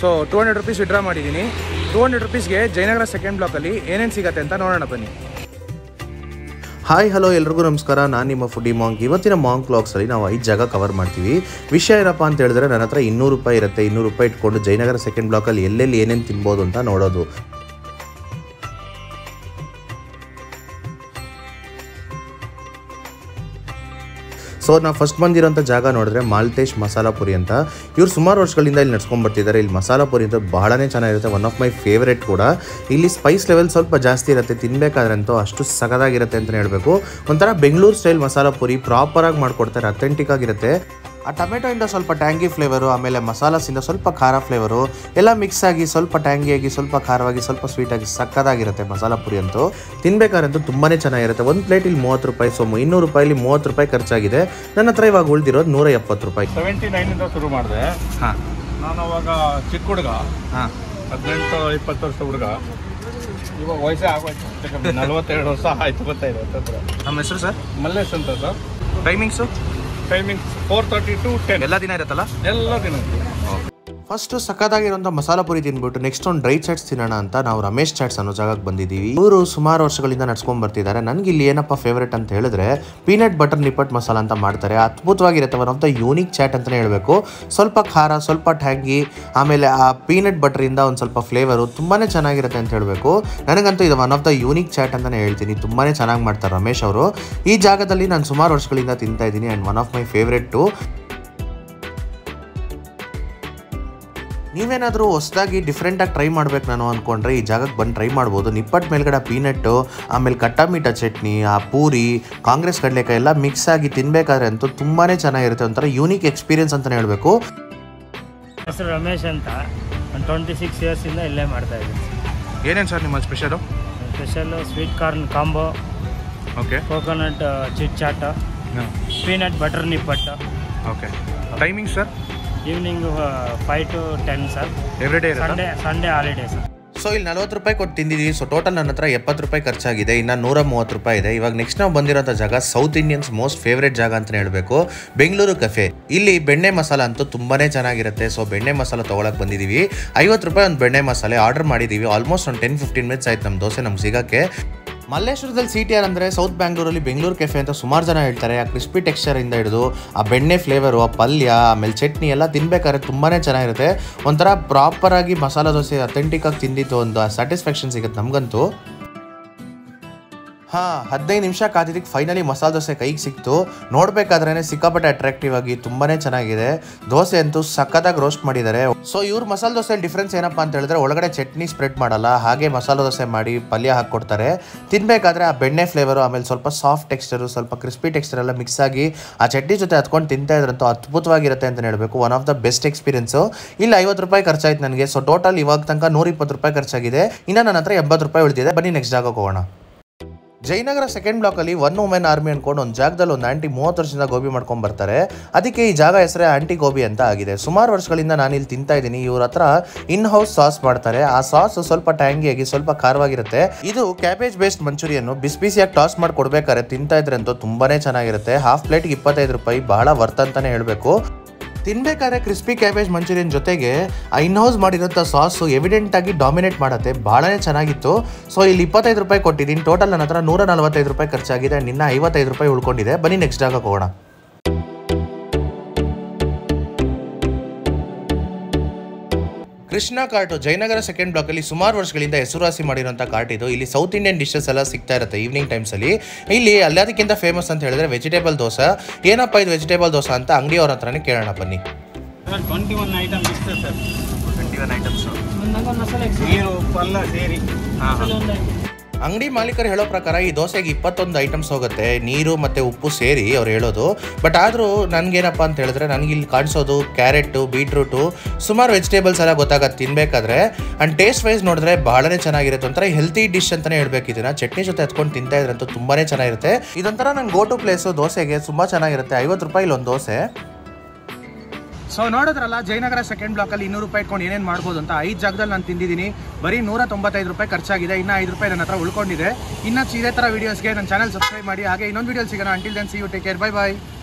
so two hundred rupees withdraw ಮಾಡಿದ್ದೀನಿ two hundred ರುಪೀಸ್ಗೆ Jayanagar second ಬ್ಲಾಕಲ್ಲಿ ಏನೇನು ಸಿಗುತ್ತೆ ಅಂತ ನೋಡೋಣ ಬನ್ನಿ ಹಾಯ್ ಹಲೋ ಎಲ್ರಿಗೂ ನಮಸ್ಕಾರ ನಾನು ನಿಮ್ಮ ಫುಡಿ ಮಾಂಕ್ ಇವತ್ತಿನ ಮಾಂಕ್ ಬ್ಲಾಗ್ಸಲ್ಲಿ ನಾವು ಐದು ಜಾಗ ಕವರ್ ಮಾಡ್ತೀವಿ ವಿಷಯ ಏನಪ್ಪ ಅಂತ ಹೇಳಿದ್ರೆ ನನ್ನ ಹತ್ರ ಇನ್ನೂರು ರೂಪಾಯಿ ಇರುತ್ತೆ ಇನ್ನೂರು ರೂಪಾಯಿ ಇಟ್ಕೊಂಡು ಜಯನಗರ ಸೆಕೆಂಡ್ ಬ್ಲಾಕಲ್ಲಿ ಎಲ್ಲೆಲ್ಲಿ ಏನೇನು ತಿನ್ಬೋದು ಅಂತ ನೋಡೋದು ಸೊ ನಾವು ಫಸ್ಟ್ ಬಂದಿರೋಂಥ ಜಾಗ ನೋಡಿದ್ರೆ ಮಾಲ್ತೇಶ್ ಮಸಾಲ ಪುರಿ ಅಂತ ಇವ್ರು ಸುಮಾರು ವರ್ಷಗಳಿಂದ ಇಲ್ಲಿ ನಡ್ಸ್ಕೊಂಡ್ ಬರ್ತಿದ್ದಾರೆ ಇಲ್ಲಿ ಮಸಾಲ ಪುರಿ ಅಂತ ಬಹಳನೇ ಚೆನ್ನಾಗಿರುತ್ತೆ ಒನ್ ಆಫ್ ಮೈ ಫೇವ್ರೇಟ್ ಕೂಡ ಇಲ್ಲಿ ಸ್ಪೈಸ್ ಲೆವೆಲ್ ಸ್ವಲ್ಪ ಜಾಸ್ತಿ ಇರುತ್ತೆ ತಿನ್ಬೇಕಾದ್ರೆ ಅಂತೂ ಅಷ್ಟು ಸಖತ್ತಾಗಿರುತ್ತೆ ಅಂತಲೇ ಹೇಳಬೇಕು ಒಂಥರ ಬೆಂಗಳೂರು ಸ್ಟೈಲ್ ಮಸಾಲ ಪುರಿ ಪ್ರಾಪರಾಗಿ ಮಾಡ್ಕೊಡ್ತಾರೆ ಅಥೆಂಟಿಕ್ ಆಗಿರುತ್ತೆ ಆ ಟೊಮೆಟೊ ಇಂದ ಸ್ವಲ್ಪ ಟ್ಯಾಂಗಿ ಫ್ಲೇವರು ಆಮೇಲೆ ಮಸಾಲಾಸಿಂದ ಸ್ವಲ್ಪ ಖಾರ ಫ್ಲೇವರು ಎಲ್ಲ ಮಿಕ್ಸ್ ಆಗಿ ಸ್ವಲ್ಪ ಟ್ಯಾಂಗಿಯಾಗಿ ಸ್ವಲ್ಪ ಖಾರವಾಗಿ ಸ್ವಲ್ಪ ಸ್ವೀಟಾಗಿ ಸಕ್ಕದಾಗಿರುತ್ತೆ ಮಸಾಲ ಪುರಿ ಅಂತೂ ತಿನ್ಬೇಕಾದ್ರಂತೂ ತುಂಬಾ ಚೆನ್ನಾಗಿರುತ್ತೆ ಒಂದು ಪ್ಲೇಟ್ ಇಲ್ಲಿ ಮೂವತ್ತು ರೂಪಾಯಿ ಸೊ ಇನ್ನೂರು ರೂಪಾಯಿಲಿ ಮೂವತ್ತು ರೂಪಾಯಿ ಖರ್ಚಾಗಿದೆ ನನ್ನ ಹತ್ರ ಇವಾಗ ಉಳಿದಿರೋದು ನೂರ ಎಪ್ಪತ್ತು ರೂಪಾಯಿ ಸೆವೆಂಟಿ ನೈನಿಂದ ಶುರು ಮಾಡಿದೆ ಹಾಂ ನಾನು ಅವಾಗ ಚಿಕ್ಕ ಹುಡುಗ ಹಾಂ ಹದಿನೆಂಟು ಇಪ್ಪತ್ತು ವರ್ಷ ಹುಡುಗ ಇವಾಗ ವಯಸ್ಸೇ ಆಗೋಯ್ತು ನಲ್ವತ್ತೆರಡು ವರ್ಷ ಆಯ್ತು ಗೊತ್ತಾಯ್ತು ಹತ್ತತ್ರ ನಮ್ಮ ಹೆಸರು ಸರ್ ಮಲ್ಲೇಶ್ ಅಂತ sir timings timing four thirty to ten ಎಲ್ಲ ದಿನ ಇರುತ್ತಲ್ಲ ಎಲ್ಲ ದಿನ ಫಸ್ಟ್ ಸಖತ್ತಾಗಿರೋಂಥ ಮಸಾಲ ಪುರಿ ತಿನ್ಬಿಟ್ಟು ನೆಕ್ಸ್ಟ್ ಒಂದು ಡ್ರೈ ಚಾಟ್ಸ್ ತಿನ್ನೋಣ ಅಂತ ನಾವು ರಮೇಶ್ ಚಾಟ್ಸ್ ಅನ್ನೋ ಜಾಗಕ್ಕೆ ಬಂದಿದ್ದೀವಿ ಇವರು ಸುಮಾರು ವರ್ಷಗಳಿಂದ ನಡ್ಸ್ಕೊಂಡ್ ಬರ್ತಿದ್ದಾರೆ ನನಗೆ ಇಲ್ಲಿ ಏನಪ್ಪ ಫೇವ್ರೇಟ್ ಅಂತ ಹೇಳಿದ್ರೆ ಪೀನಟ್ ಬಟರ್ ನಿಪ್ಪಟ್ ಮಸಾಲ ಅಂತ ಮಾಡ್ತಾರೆ ಅದ್ಭುತವಾಗಿರುತ್ತೆ one of the unique chaat ಅಂತಲೇ ಹೇಳಬೇಕು ಸ್ವಲ್ಪ ಖಾರ ಸ್ವಲ್ಪ ಟ್ಯಾಂಗಿ ಆಮೇಲೆ ಆ ಪೀನಟ್ ಬಟರಿಂದ ಒಂದು ಸ್ವಲ್ಪ ಫ್ಲೇವರು ತುಂಬಾ ಚೆನ್ನಾಗಿರುತ್ತೆ ಅಂತ ಹೇಳಬೇಕು ನನಗಂತೂ ಇದು one of the unique chaat ಅಂತಲೇ ಹೇಳ್ತೀನಿ ತುಂಬಾ ಚೆನ್ನಾಗಿ ಮಾಡ್ತಾರೆ ರಮೇಶ್ ಅವರು ಈ ಜಾಗದಲ್ಲಿ ನಾನು ಸುಮಾರು ವರ್ಷಗಳಿಂದ ತಿಂತಾ ಇದ್ದೀನಿ and one of my favourite ನೀವೇನಾದರೂ ಹೊಸದಾಗಿ ಡಿಫ್ರೆಂಟಾಗಿ ಟ್ರೈ ಮಾಡ್ಬೇಕು ನಾನು ಅಂದ್ಕೊಂಡ್ರೆ ಈ ಜಾಗಕ್ಕೆ ಬಂದು ಟ್ರೈ ಮಾಡ್ಬೋದು ನಿಪ್ಪಟ್ಟು ಮೇಲ್ಗಡೆ ಪೀನಟ್ಟು ಆಮೇಲೆ ಕಟ್ಟಮೀಟ ಚಟ್ನಿ ಆ ಪೂರಿ ಕಾಂಗ್ರೆಸ್ ಕಡಲೆಕಾಯಿ ಎಲ್ಲ ಮಿಕ್ಸ್ ಆಗಿ ತಿನ್ಬೇಕಾದ್ರೆ ಅಂತೂ ತುಂಬಾ ಚೆನ್ನಾಗಿರುತ್ತೆ ಒಂಥರ ಯೂನಿಕ್ ಎಕ್ಸ್ಪೀರಿಯನ್ಸ್ ಅಂತಲೇ ಹೇಳಬೇಕು ಹೆಸರು ರಮೇಶ್ ಅಂತ ಒಂದು ಟ್ವೆಂಟಿ ಸಿಕ್ಸ್ ಇಯರ್ಸಿಂದ ಇಲ್ಲೇ ಮಾಡ್ತಾ ಇದ್ದೀನಿ ಏನೇನು ಸರ್ ನಿಮ್ಮ special special sweet corn combo okay coconut ಚಿಟ್ ಚಾಟ ಪೀನಟ್ ಬಟರ್ ನಿಪ್ಪಟ್ಟು okay timing sir evening five to ten sir every day ಇರುತ್ತಾ Sunday Sunday holiday sir so ಇಲ್ಲಿ ನಲ್ವತ್ತು ರೂಪಾಯಿ ಕೊಟ್ಟು ತಿಂದಿದ್ದೀವಿ ಸೊ ಟೋಟಲ್ ನನ್ನ ಹತ್ರ ಎಪ್ಪತ್ತು ರೂಪಾಯಿ ಖರ್ಚಾಗಿದೆ ಇನ್ನು ನೂರ ಮೂವತ್ತು ರೂಪಾಯಿ ಇದೆ ಇವಾಗ ನೆಕ್ಸ್ಟ್ ನಾವು ಬಂದಿರೋಂಥ ಜಾಗ ಸೌತ್ ಇಂಡಿಯನ್ಸ್ ಮೋಸ್ಟ್ ಫೇವ್ರೇಟ್ ಜಾಗ ಅಂತಲೇ ಹೇಳಬೇಕು ಬೆಂಗಳೂರು ಕಫೆ ಇಲ್ಲಿ ಬೆಣ್ಣೆ ಮಸಾಲ ಅಂತೂ ತುಂಬಾ ಚೆನ್ನಾಗಿರುತ್ತೆ ಸೊ ಬೆಣ್ಣೆ ಮಸಾಲ ತೊಗೊಳಕ್ಕೆ ಬಂದಿದ್ದೀವಿ ಐವತ್ತು ರೂಪಾಯಿ ಒಂದು ಬೆಣ್ಣೆ ಮಸಾಲೆ ಆರ್ಡರ್ ಮಾಡಿದ್ದೀವಿ ಆಲ್ಮೋಸ್ಟ್ ಒಂದು ಟೆನ್ ಫಿಫ್ಟೀನ್ ಮಿನಿಟ್ಸ್ ಆಯ್ತು ನಮ್ಮ ದೋಸೆ ನಮ್ಗೆ ಸಿಗೋಕ್ಕೆ ಮಲ್ಲೇಶ್ವರದಲ್ಲಿ ಸಿ ಟಿ ಆರ್ ಅಂದರೆ ಸೌತ್ ಬ್ಯಾಂಗ್ಳೂರಲ್ಲಿ ಬೆಂಗಳೂರು ಕೆಫೆ ಅಂತ ಸುಮಾರು ಜನ ಹೇಳ್ತಾರೆ ಆ ಕ್ರಿಸ್ಪಿ ಟೆಕ್ಸ್ಚರಿಂದ ಹಿಡಿದು ಆ ಬೆಣ್ಣೆ ಫ್ಲೇವರು ಆ ಪಲ್ಯ ಆಮೇಲೆ ಚಟ್ನಿ ಎಲ್ಲ ತಿನ್ಬೇಕಾದ್ರೆ ತುಂಬಾ ಚೆನ್ನಾಗಿರುತ್ತೆ ಒಂಥರ ಪ್ರಾಪರಾಗಿ ಮಸಾಲ ದೋಸೆ ಅಥೆಂಟಿಕ್ಕಾಗಿ ತಿಂದಿತ್ತು ಒಂದು ಸ್ಯಾಟಿಸ್ಫ್ಯಾಕ್ಷನ್ ಸಿಗುತ್ತೆ ನಮಗಂತೂ ಹಾಂ ಹದಿನೈದು ನಿಮಿಷ ಕಾದಿದ್ದಕ್ಕೆ ಫೈನಲಿ ಮಸಾಲೆ ದೋಸೆ ಕೈಗೆ ಸಿಕ್ತು ನೋಡಬೇಕಾದ್ರೇ ಸಿಕ್ಕಾಪಟ್ಟೆ ಅಟ್ರಾಕ್ಟಿವ್ ಆಗಿ ತುಂಬಾ ಚೆನ್ನಾಗಿದೆ ದೋಸೆ ಅಂತೂ ಸಖತ್ತಾಗಿ ರೋಸ್ಟ್ ಮಾಡಿದ್ದಾರೆ ಸೊ ಇವ್ರ ಮಸಾಲೆ ದೋಸೆ ಡಿಫ್ರೆನ್ಸ್ ಏನಪ್ಪ ಅಂತ ಹೇಳಿದ್ರೆ ಒಳಗಡೆ ಚಟ್ನಿ ಸ್ಪ್ರೆಡ್ ಮಾಡಲ್ಲ ಹಾಗೆ ಮಸಾಲೆ ದೋಸೆ ಮಾಡಿ ಪಲ್ಯ ಹಾಕ್ಕೊಡ್ತಾರೆ ತಿನ್ಬೇಕಾದ್ರೆ ಆ ಬೆಣ್ಣೆ ಫ್ಲೇವರು ಆಮೇಲೆ ಸ್ವಲ್ಪ ಸಾಫ್ಟ್ ಟೆಕ್ಸ್ಚರು ಸ್ವಲ್ಪ ಕ್ರಿಸ್ಪಿ ಟೆಕ್ಸ್ಚರ್ ಎಲ್ಲ ಮಿಕ್ಸ್ ಆಗಿ ಆ ಚಟ್ನಿ ಜೊತೆ ಹತ್ಕೊಂಡು ತಿಂತಾ ಇದ್ರಂತೂ ಅದ್ಭುತವಾಗಿರುತ್ತೆ ಅಂತ ಹೇಳಬೇಕು one of the best experience ಇಲ್ಲಿ ಐವತ್ತು ರೂಪಾಯಿ ಖರ್ಚಾಯ್ತು ನನಗೆ ಸೊ ಟೋಟಲ್ ಇವಾಗ ತನಕ ನೂರ ಇಪ್ಪತ್ತು ರೂಪಾಯಿ ಖರ್ಚಾಗಿದೆ ಇನ್ನು ನನ್ನ ಹತ್ರ ಎಂಬತ್ತು ರೂಪಾಯಿ ಉಳಿದಿದೆ ಬನ್ನಿ ನೆಕ್ಸ್ಟ್ ಜಾಗಕ್ಕೆ ಹೋಗೋಣ ಜಯನಗರ ಸೆಕೆಂಡ್ ಬ್ಲಾಕಲ್ಲಿ ಒನ್ ವುಮೆನ್ ಆರ್ಮಿ ಅನ್ಕೊಂಡು ಒಂದು ಜಾಗದಲ್ಲಿ ಒಂದು ಆಂಟಿ ಮೂವತ್ತು ವರ್ಷದಿಂದ ಗೋಬಿ ಮಾಡ್ಕೊಂಡು ಬರ್ತಾರೆ ಅದಕ್ಕೆ ಈ ಜಾಗ ಹೆಸರೇ ಆಂಟಿ ಗೋಬಿ ಅಂತ ಆಗಿದೆ ಸುಮಾರು ವರ್ಷಗಳಿಂದ ನಾನು ಇಲ್ಲಿ ತಿಂತಾ ಇದ್ದೀನಿ ಇವ್ರ ಹತ್ರ ಇನ್ ಹೌಸ್ ಸಾಸ್ ಮಾಡ್ತಾರೆ ಆ ಸಾಸ್ ಸ್ವಲ್ಪ ಟ್ಯಾಂಗಿಯಾಗಿ ಸ್ವಲ್ಪ ಖಾರವಾಗಿರುತ್ತೆ ಇದು ಕ್ಯಾಬೇಜ್ ಬೇಸ್ಡ್ ಮಂಚೂರಿಯನ್ನು ಬಿಸಿ ಬಿಸಿಯಾಗಿ ಟಾಸ್ ಮಾಡಿ ಕೊಡ್ಬೇಕಾದ್ರೆ ತಿಂತಾ ಇದ್ರೆ ಅಂತೂ ತುಂಬಾನೇ ಚೆನ್ನಾಗಿರುತ್ತೆ ಹಾಫ್ ಪ್ಲೇಟ್ಗೆ ಇಪ್ಪತ್ತೈದು ರೂಪಾಯಿ ಬಹಳ ವರ್ತ್ ಅಂತಾನೆ ಹೇಳಬೇಕು ತಿನ್ಬೇಕಾದ್ರೆ ಕ್ರಿಸ್ಪಿ ಕ್ಯಾಬೇಜ್ ಮಂಚೂರಿಯನ್ ಜೊತೆಗೆ ಆ ಇನ್ಹೌಸ್ ಮಾಡಿರೋಂಥ ಸಾಸು ಎವಿಡೆಂಟ್ ಆಗಿ ಡಾಮಿನೇಟ್ ಮಾಡುತ್ತೆ ಭಾಳನೇ ಚೆನ್ನಾಗಿತ್ತು ಸೊ ಇಲ್ಲಿ ಇಪ್ಪತ್ತೈದು ರೂಪಾಯಿ ಕೊಟ್ಟಿದ್ದೀನಿ ಟೋಟಲ್ ನನ್ನ ಹತ್ರ ನೂರ ನಲವತ್ತೈದು ರೂಪಾಯಿ ಖರ್ಚಾಗಿದೆ ನಿನ್ನ ಐವತ್ತೈದು ರೂಪಾಯಿ ಉಳ್ಕೊಂಡಿದೆ ಬನ್ನಿ ನೆಕ್ಸ್ಟ್ ಜಾಗಕ್ಕೆ ಹೋಗೋಣ ಕೃಷ್ಣ ಕಾರ್ಟು ಜಯನಗರ ಸೆಕೆಂಡ್ ಬ್ಲಾಕಲ್ಲಿ ಸುಮಾರು ವರ್ಷಗಳಿಂದ ಹೆಸರುವಾಸಿ ಮಾಡಿರುವಂಥ ಕಾರ್ಟ್ ಇದು ಇಲ್ಲಿ ಸೌತ್ ಇಂಡಿಯನ್ ಡಿಶಸ್ ಎಲ್ಲ ಸಿಗ್ತಾ ಇರುತ್ತೆ ಈವ್ನಿಂಗ್ ಟೈಮ್ಸಲ್ಲಿ ಇಲ್ಲಿ ಎಲ್ಲದಕ್ಕಿಂತ ಫೇಮಸ್ ಅಂತ ಹೇಳಿದ್ರೆ ವೆಜಿಟೇಬಲ್ ದೋಸೆ ಏನಪ್ಪ ಇದು ವೆಜಿಟೇಬಲ್ ದೋಸೆ ಅಂತ ಅಂಗಡಿಯವ್ರ ಹತ್ರನೇ ಕೇಳೋಣ ಬನ್ನಿ ಸರ್ ಟ್ವೆಂಟಿ ಒನ್ ಐಟಮ್ ಇಷ್ಟೇ ಸರ್ ಟ್ವೆಂಟಿ ಒನ್ ಐಟಮ್ಸು ಮಸಾಲೆ ನೀರು ಪಲ್ಲ ಸೇರಿ ಅಂಗಡಿ ಮಾಲೀಕರು ಹೇಳೋ ಪ್ರಕಾರ ಈ ದೋಸೆಗೆ ಇಪ್ಪತ್ತೊಂದು ಐಟಮ್ಸ್ ಹೋಗುತ್ತೆ ನೀರು ಮತ್ತು ಉಪ್ಪು ಸೇರಿ ಅವ್ರು ಹೇಳೋದು ಬಟ್ ಆದರೂ ನನಗೇನಪ್ಪ ಅಂತ ಹೇಳಿದ್ರೆ ನನಗೆ ಇಲ್ಲಿ ಕಾಣಿಸೋದು ಕ್ಯಾರೆಟು ಬೀಟ್ರೂಟು ಸುಮಾರು ವೆಜಿಟೇಬಲ್ಸ್ ಎಲ್ಲ ಗೊತ್ತಾಗತ್ತೆ ತಿನ್ಬೇಕಾದ್ರೆ ಆ್ಯಂಡ್ ಟೇಸ್ಟ್ ವೈಸ್ ನೋಡಿದ್ರೆ ಭಾಳನೇ ಚೆನ್ನಾಗಿರುತ್ತೆ ಒಂಥರ ಹೆಲ್ತಿ ಡಿಶ್ ಅಂತಲೇ ಹೇಳ್ಬೇಕು ಇದನ್ನ ಚಟ್ನಿ ಜೊತೆ ಹತ್ಕೊಂಡು ತಿಂತಾ ಇದ್ರಂತೂ ತುಂಬಾ ಚೆನ್ನಾಗಿರುತ್ತೆ ಇದೊಂಥರ ನಂಗೆ ಗೋ ಟು ಪ್ಲೇಸು ದೋಸೆಗೆ ತುಂಬ ಚೆನ್ನಾಗಿರುತ್ತೆ ಐವತ್ತು ರೂಪಾಯಿ ಒಂದು ದೋಸೆ ಸೊ ನೋಡಿದ್ರಲ್ಲ ಜಯನಗರ ಸೆಕೆಂಡ್ ಬ್ಲಾಕಲ್ಲಿ ಇನ್ನೂರು ರೂಪಾಯಿ ಇಟ್ಕೊಂಡು ಏನೇನು ಮಾಡ್ಬೋದು ಅಂತ ಐದು ಜಾಗದಲ್ಲಿ ನಾನು ತಿಂದಿದ್ದೀನಿ ಬರೀ ನೂರ ತೊಂಬತ್ತೈದು ರೂಪಾಯಿ ಖರ್ಚಾಗಿದೆ ಇನ್ನು ಐದು ರೂಪಾಯಿ ನನ್ನ ಹತ್ರ ಉಳ್ಕೊಂಡಿದೆ ಇನ್ನು ಇದೇ ಥರ ವೀಡಿಯೋಸ್ಗೆ ನನ್ನ ಚಾನಲ್ ಸಬ್ಸ್ಕ್ರೈಬ್ ಮಾಡಿ ಹಾಗೆ ಇನ್ನೊಂದು ವೀಡಿಯೋ ಸಿಗೋಣ until then see you take care bye bye